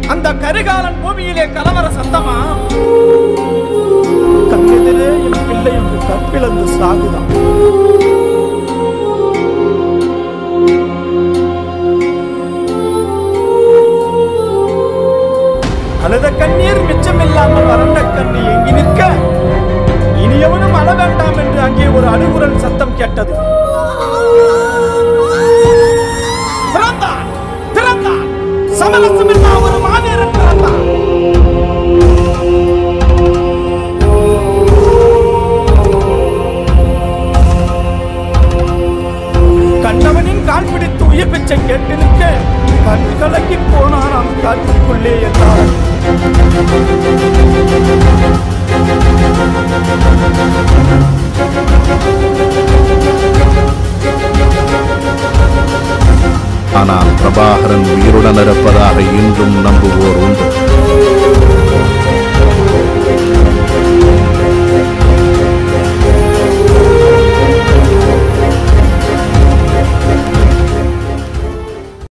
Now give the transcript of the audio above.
அந்த கரிகாலன் பூமியிலே கலவர சத்தமா கண்ணெதிரே என் பிள்ளை என்று கற்பிழந்து சாகுதான் அழுத கண்ணீர் மிச்சமில்லாமல் வறண்ட கண்ணி எங்கி நிற்க இனியவனும் அழ வேண்டாம் என்று அங்கே ஒரு அழுகுரல் சத்தம் கேட்டது பிறந்தான் பிறந்தான் சமரசமில்லா ஒரு மாவீரன் பிறந்தான் கண்டவனின் கால் பிடித்து உயிர் பிச்சை கேட்டு நிற்க கண் கலங்கி போனானாம் காட்டுக்குள்ளே என்றார் ஆனால் பிரபாகரன் உயிருடன் இருப்பதாக இன்றும் நம்புவோர் உண்டு